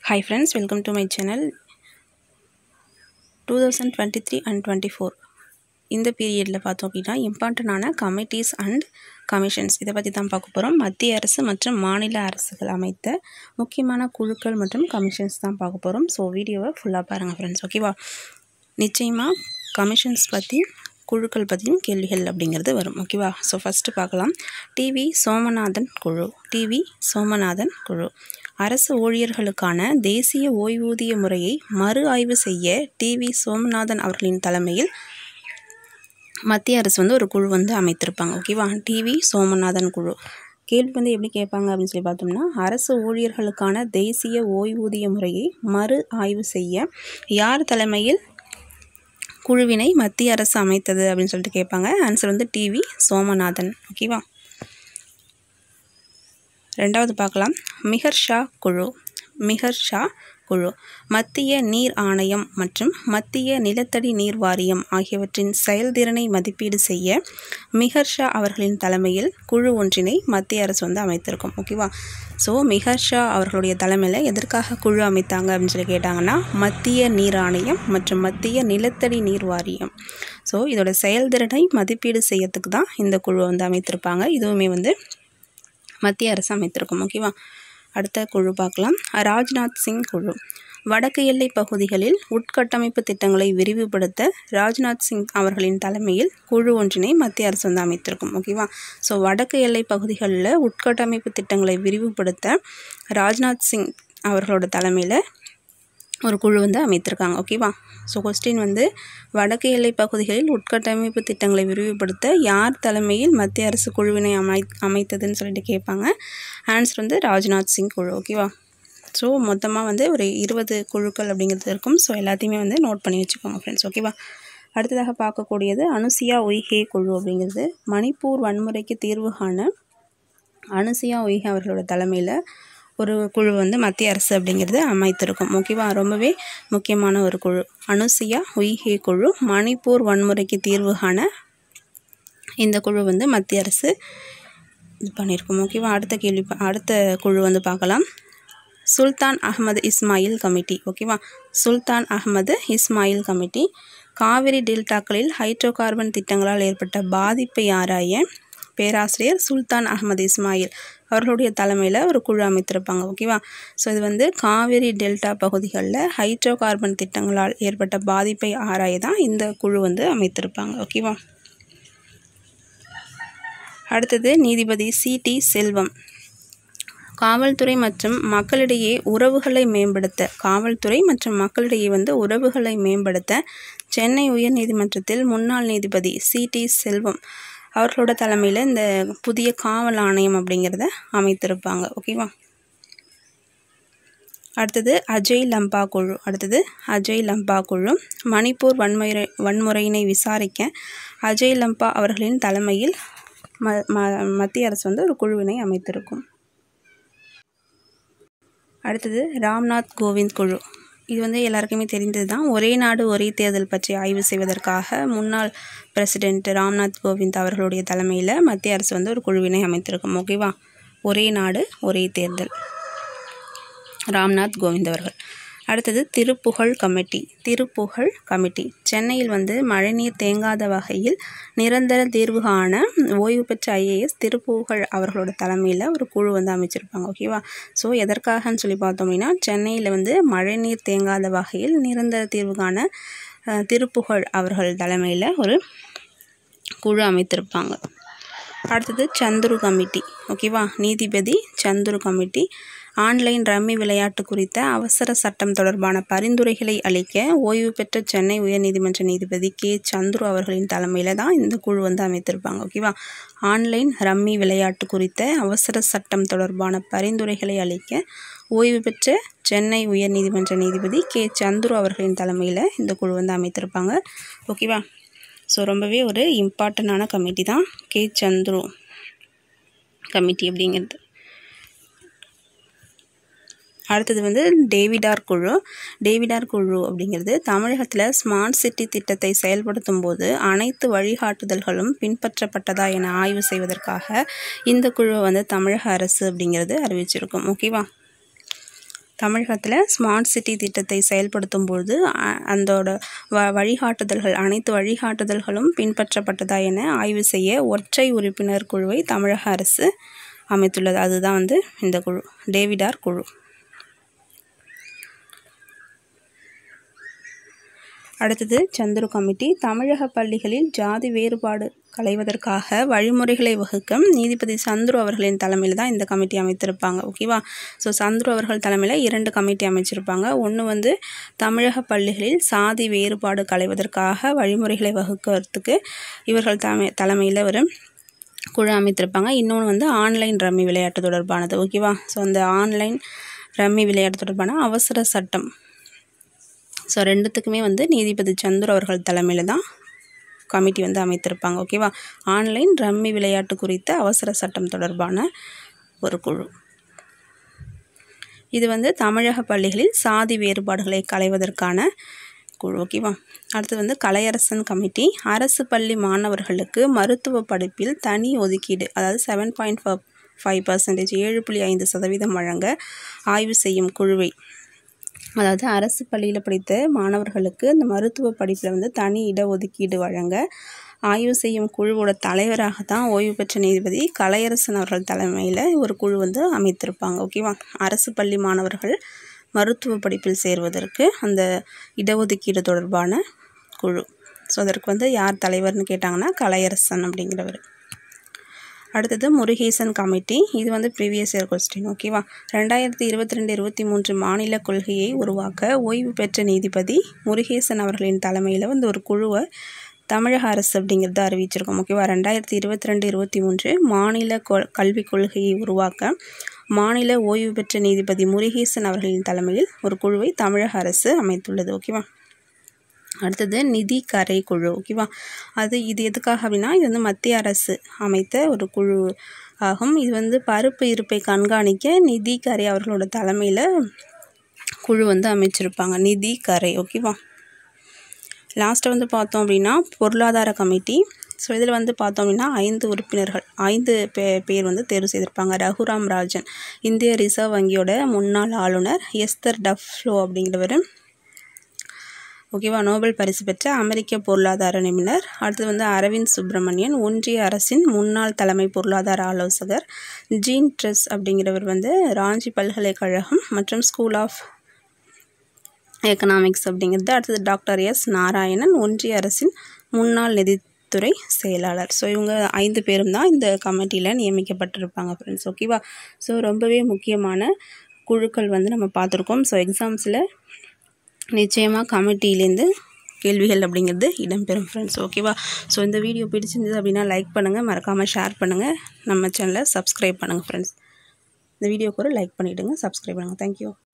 hi friends welcome to my channel two thousand twenty three and twenty four இந்த பீரியடில் பார்த்தோம் அப்படின்னா இம்பார்ட்டண்டான கமிட்டிஸ் அண்ட் கமிஷன்ஸ் இதை பற்றி தான் பார்க்க போகிறோம் மத்திய அரசு மற்றும் மாநில அரசுகள் அமைத்த முக்கியமான குழுக்கள் மற்றும் கமிஷன்ஸ் தான் பார்க்க போகிறோம் ஸோ வீடியோவை ஃபுல்லாக பாருங்கள் ஃப்ரெண்ட்ஸ் ஓகேவா நிச்சயமாக கமிஷன்ஸ் பற்றி குழுக்கள் பற்றியும் கேள்விகள் அப்படிங்கிறது வரும் ஓகேவா ஸோ ஃபஸ்ட்டு பார்க்கலாம் டிவி சோமநாதன் குழு டிவி சோமநாதன் குழு அரசு ஊழியர்களுக்கான தேசிய ஓய்வூதிய முறையை மறு ஆய்வு செய்ய டிவி சோமநாதன் அவர்களின் தலைமையில் மத்திய அரசு வந்து ஒரு குழு வந்து அமைத்திருப்பாங்க ஓகேவா டிவி சோமநாதன் குழு கேள்வி வந்து எப்படி கேட்பாங்க அப்படின்னு சொல்லி பார்த்தோம்னா அரசு ஊழியர்களுக்கான தேசிய ஓய்வூதிய முறையை மறு ஆய்வு செய்ய யார் தலைமையில் குழுவினை மத்திய அரசு அமைத்தது அப்படின்னு சொல்லிட்டு கேட்பாங்க ஆன்சர் வந்து டிவி சோமநாதன் ஓகேவா ரெண்டாவது பார்க்கலாம் மிஹர் ஷா குழு மிஹர் ஷா குழு மத்திய நீர் ஆணையம் மற்றும் மத்திய நிலத்தடி நீர் வாரியம் ஆகியவற்றின் செயல்திறனை மதிப்பீடு செய்ய மிஹர் ஷா அவர்களின் தலைமையில் குழு ஒன்றினை மத்திய அரசு வந்து அமைத்திருக்கும் ஓகேவா ஸோ மிஹர் ஷா அவர்களுடைய தலைமையில் எதற்காக குழு அமைத்தாங்க அப்படின்னு சொல்லி கேட்டாங்கன்னா மத்திய நீர் ஆணையம் மற்றும் மத்திய நிலத்தடி நீர் வாரியம் ஸோ இதோட செயல்திறனை மதிப்பீடு செய்யறதுக்கு தான் இந்த குழு வந்து அமைத்திருப்பாங்க இதுவுமே வந்து மத்திய அரசு அமைத்திருக்கும் ஓகேவா அடுத்த குழு பார்க்கலாம் ராஜ்நாத் சிங் குழு வடக்கு எல்லை பகுதிகளில் உட்கட்டமைப்பு திட்டங்களை விரிவுபடுத்த ராஜ்நாத் சிங் அவர்களின் தலைமையில் குழு ஒன்றினை மத்திய அரசு வந்து அமைத்திருக்கும் ஓகேவா ஸோ வடக்கு எல்லை பகுதிகளில் உட்கட்டமைப்பு திட்டங்களை விரிவுபடுத்த ராஜ்நாத் சிங் அவர்களோட தலைமையில் ஒரு குழு வந்து அமைத்திருக்காங்க ஓகேவா ஸோ கொஸ்டின் வந்து வடக்கு எல்லை பகுதிகளில் உட்கட்டமைப்பு திட்டங்களை விரிவுபடுத்த யார் தலைமையில் மத்திய அரசு குழுவினை அமை அமைத்ததுன்னு சொல்லிட்டு கேட்பாங்க ஆன்சர் வந்து ராஜ்நாத் சிங் குழு ஓகேவா ஸோ மொத்தமாக வந்து ஒரு இருபது குழுக்கள் அப்படிங்கிறது இருக்கும் ஸோ எல்லாத்தையுமே வந்து நோட் பண்ணி வச்சுக்கோங்க ஃப்ரெண்ட்ஸ் ஓகேவா அடுத்ததாக பார்க்கக்கூடியது அனுசியா ஒய்ஹே குழு அப்படிங்கிறது மணிப்பூர் வன்முறைக்கு தீர்வு காண அனுசியா ஒய்ஹே அவர்களோட தலைமையில் ஒரு குழு வந்து மத்திய அரசு அப்படிங்கிறது அமைத்திருக்கும் ஓகேவா ரொம்பவே முக்கியமான ஒரு குழு அனுசியா உய்ஹே குழு மணிப்பூர் வன்முறைக்கு தீர்வு காண இந்த குழு வந்து மத்திய அரசு இது பண்ணியிருக்கும் ஓகேவா அடுத்த கேள்வி அடுத்த குழு வந்து பார்க்கலாம் சுல்தான் அகமது இஸ்மாயில் கமிட்டி ஓகேவா சுல்தான் அகமது இஸ்மாயில் கமிட்டி காவிரி டெல்டாக்களில் ஹைட்ரோ கார்பன் திட்டங்களால் ஏற்பட்ட பாதிப்பை ஆராய பேராசிரியர் சுல்தான் அகமது இஸ்மாயில் அவர்களுடைய தலைமையில் ஒரு குழு அமைத்திருப்பாங்க ஓகேவா ஸோ இது வந்து காவிரி டெல்டா பகுதிகளில் ஹைட்ரோ கார்பன் திட்டங்களால் ஏற்பட்ட பாதிப்பை ஆராய தான் இந்த குழு வந்து அமைத்திருப்பாங்க ஓகேவா அடுத்தது நீதிபதி சி டி செல்வம் காவல்துறை மற்றும் மக்களிடையே உறவுகளை மேம்படுத்த காவல்துறை மற்றும் மக்களிடையே வந்து உறவுகளை மேம்படுத்த சென்னை உயர்நீதிமன்றத்தில் முன்னாள் நீதிபதி சி டி செல்வம் அவர்களோட தலைமையில் இந்த புதிய காவல் ஆணையம் அப்படிங்கிறத அமைத்திருப்பாங்க ஓகேவா அடுத்தது அஜய் லம்பா குழு அடுத்தது அஜய் லம்பா குழு மணிப்பூர் வன்முறை வன்முறையினை விசாரிக்க அஜய் லம்பா அவர்களின் தலைமையில் ம மத்திய அரசு வந்து ஒரு குழுவினை அமைத்திருக்கும் அடுத்தது ராம்நாத் கோவிந்த் குழு இது வந்து எல்லாருக்குமே தெரிந்தது தான் ஒரே நாடு ஒரே தேர்தல் பற்றி ஆய்வு செய்வதற்காக முன்னாள் பிரசிடென்ட் ராம்நாத் கோவிந்த் அவர்களுடைய தலைமையில் மத்திய அரசு வந்து ஒரு குழுவினை அமைத்திருக்கும் ஓகேவா ஒரே நாடு ஒரே தேர்தல் ராம்நாத் கோவிந்த் அவர்கள் அடுத்தது திருப்புகழ் கமிட்டி திருப்புகழ் கமிட்டி சென்னையில் வந்து மழைநீர் தேங்காத வகையில் நிரந்தர தீர்வு காண ஓய்வு பெற்ற ஐஏஎஸ் திருப்புகழ் அவர்களோட தலைமையில் ஒரு குழு வந்து அமைச்சிருப்பாங்க ஓகேவா ஸோ எதற்காகன்னு சொல்லி பார்த்தோம் அப்படின்னா சென்னையில் வந்து மழைநீர் தேங்காத வகையில் நிரந்தர தீர்வு காண திருப்புகழ் அவர்கள் தலைமையில் ஒரு குழு அமைத்திருப்பாங்க அடுத்தது சந்துரு கமிட்டி ஓகேவா நீதிபதி சந்துரு கமிட்டி ஆன்லைன் ரம்மி விளையாட்டு குறித்த அவசர சட்டம் தொடர்பான பரிந்துரைகளை அளிக்க ஓய்வு பெற்ற சென்னை உயர்நீதிமன்ற நீதிபதி கே சந்துரு அவர்களின் தலைமையில் தான் இந்த குழு வந்து அமைத்திருப்பாங்க ஓகேவா ஆன்லைன் ரம்மி விளையாட்டு குறித்த அவசர சட்டம் தொடர்பான பரிந்துரைகளை அளிக்க ஓய்வு பெற்ற சென்னை உயர்நீதிமன்ற நீதிபதி கே சந்துரு அவர்களின் தலைமையில் இந்த குழு வந்து அமைத்திருப்பாங்க ஓகேவா ஸோ ரொம்பவே ஒரு இம்பார்ட்டண்டான கமிட்டி தான் கே சந்துரு கமிட்டி அப்படிங்கிறது அடுத்தது வந்து டேவிடார் குழு டேவிடார் குழு அப்படிங்கிறது தமிழகத்தில் ஸ்மார்ட் சிட்டி திட்டத்தை செயல்படுத்தும் போது அனைத்து வழிகாட்டுதல்களும் பின்பற்றப்பட்டதா என ஆய்வு செய்வதற்காக இந்த குழுவை வந்து தமிழக அரசு அப்படிங்கிறது அறிவிச்சிருக்கும் ஓகேவா தமிழகத்தில் ஸ்மார்ட் சிட்டி திட்டத்தை செயல்படுத்தும் பொழுது அதோட வ வழிகாட்டுதல்கள் அனைத்து வழிகாட்டுதல்களும் பின்பற்றப்பட்டதா என ஆய்வு செய்ய ஒற்றை உறுப்பினர் குழுவை தமிழக அரசு அமைத்துள்ளது அதுதான் வந்து இந்த குழு டேவிடார் குழு அடுத்தது சந்துரு கமிட்டி தமிழக பள்ளிகளில் ஜாதி வேறுபாடு களைவதற்காக வழிமுறைகளை வகுக்க நீதிபதி சந்துரு அவர்களின் தலைமையில் தான் இந்த கமிட்டி அமைத்திருப்பாங்க ஓகேவா ஸோ சந்துரு அவர்கள் தலைமையில் இரண்டு கமிட்டி அமைச்சிருப்பாங்க ஒன்று வந்து தமிழக பள்ளிகளில் சாதி வேறுபாடு களைவதற்காக வழிமுறைகளை வகுக்கிறதுக்கு இவர்கள் தலைமை தலைமையில் ஒரு குழு அமைத்திருப்பாங்க இன்னொன்று வந்து ஆன்லைன் ரம்மி விளையாட்டு தொடர்பானது ஓகேவா ஸோ அந்த ஆன்லைன் ரம்மி விளையாட்டு தொடர்பான அவசர சட்டம் ஸோ ரெண்டுத்துக்குமே வந்து நீதிபதி சந்துரு அவர்கள் தலைமையில் தான் கமிட்டி வந்து அமைத்திருப்பாங்க ஓகேவா ஆன்லைன் ரம்மி விளையாட்டு குறித்த அவசர சட்டம் தொடர்பான ஒரு குழு இது வந்து தமிழக பள்ளிகளில் சாதி வேறுபாடுகளை களைவதற்கான குழு ஓகேவா அடுத்து வந்து கலையரசன் கமிட்டி அரசு பள்ளி மாணவர்களுக்கு மருத்துவ படிப்பில் தனி ஒதுக்கீடு அதாவது செவன் பாயிண்ட் ஃபைவ் பர்சன்டேஜ் ஏழு புள்ளி ஐந்து சதவீதம் வழங்க ஆய்வு செய்யும் குழுவை அதாவது அரசு பள்ளியில் படித்த மாணவர்களுக்கு இந்த மருத்துவ படிப்பில் வந்து தனி இடஒதுக்கீடு வழங்க ஆய்வு செய்யும் குழுவோட தலைவராக தான் ஓய்வு பெற்ற நீதிபதி கலையரசன் அவர்கள் தலைமையில் ஒரு குழு வந்து அமைத்திருப்பாங்க ஓகேவா அரசு பள்ளி மாணவர்கள் மருத்துவ படிப்பில் சேர்வதற்கு அந்த இடஒதுக்கீடு தொடர்பான குழு ஸோ அதற்கு வந்து யார் தலைவர்னு கேட்டாங்கன்னா கலையரசன் அப்படிங்கிறவர் அடுத்தது முருகேசன் கமிட்டி இது வந்து ப்ரீவியஸ் இயர் கொஸ்டின் ஓகேவா ரெண்டாயிரத்தி இருபத்தி ரெண்டு இருபத்தி மூன்று மாநில கொள்கையை உருவாக்க ஓய்வு பெற்ற நீதிபதி முருகேசன் அவர்களின் தலைமையில் வந்து ஒரு குழுவை தமிழக அரசு அப்படிங்கிறத அறிவிச்சிருக்கோம் ஓகேவா ரெண்டாயிரத்தி இருபத்தி ரெண்டு இருபத்தி மூன்று மாநில கொ கல்விக் கொள்கையை உருவாக்க மாநில ஓய்வு பெற்ற நீதிபதி முருகேசன் அவர்களின் தலைமையில் ஒரு குழுவை தமிழக அரசு அமைத்துள்ளது ஓகேவா அடுத்தது நிதி கரை குழு ஓகேவா அது இது எதுக்காக அப்படின்னா இது வந்து மத்திய அரசு அமைத்த ஒரு குழு ஆகும் இது வந்து பருப்பு இருப்பை கண்காணிக்க நிதி கரை அவர்களோட தலைமையில் குழு வந்து அமைச்சிருப்பாங்க நிதி கரை ஓகேவா லாஸ்ட்டாக வந்து பார்த்தோம் அப்படின்னா பொருளாதார கமிட்டி ஸோ இதில் வந்து பார்த்தோம் அப்படின்னா ஐந்து உறுப்பினர்கள் ஐந்து பே பேர் வந்து தேர்வு செய்திருப்பாங்க ரகுராம் ராஜன் இந்திய ரிசர்வ் வங்கியோட முன்னாள் ஆளுநர் எஸ்தர் டஃப்லோ அப்படிங்கிறவர் ஓகேவா நோபல் பரிசு பெற்ற அமெரிக்க பொருளாதார நிபுணர் அடுத்தது வந்து அரவிந்த் சுப்பிரமணியன் ஒன்றிய அரசின் முன்னாள் தலைமை பொருளாதார ஆலோசகர் ஜீன் ட்ரெஸ் அப்படிங்கிறவர் வந்து ராஞ்சி பல்கலைக்கழகம் மற்றும் ஸ்கூல் ஆஃப் எக்கனாமிக்ஸ் அப்படிங்கிறது அடுத்தது டாக்டர் எஸ் நாராயணன் ஒன்றிய அரசின் முன்னாள் நிதித்துறை செயலாளர் ஸோ இவங்க ஐந்து பேரும் தான் இந்த கமிட்டியில் நியமிக்கப்பட்டிருப்பாங்க ஃப்ரெண்ட்ஸ் ஓகேவா ஸோ ரொம்பவே முக்கியமான குழுக்கள் வந்து நம்ம பார்த்துருக்கோம் ஸோ எக்ஸாம்ஸில் நிச்சயமாக கமிட்டியிலேருந்து கேள்விகள் அப்படிங்கிறது இடம்பெறும் ஃப்ரெண்ட்ஸ் ஓகேவா ஸோ இந்த வீடியோ பிடிச்சிருந்தது அப்படின்னா லைக் பண்ணுங்கள் மறக்காமல் ஷேர் பண்ணுங்கள் நம்ம சேனலை சப்ஸ்கிரைப் பண்ணுங்கள் ஃப்ரெண்ட்ஸ் இந்த வீடியோக்கு ஒரு லைக் பண்ணிவிடுங்க சப்ஸ்கிரைப் பண்ணுங்கள் தேங்க்யூ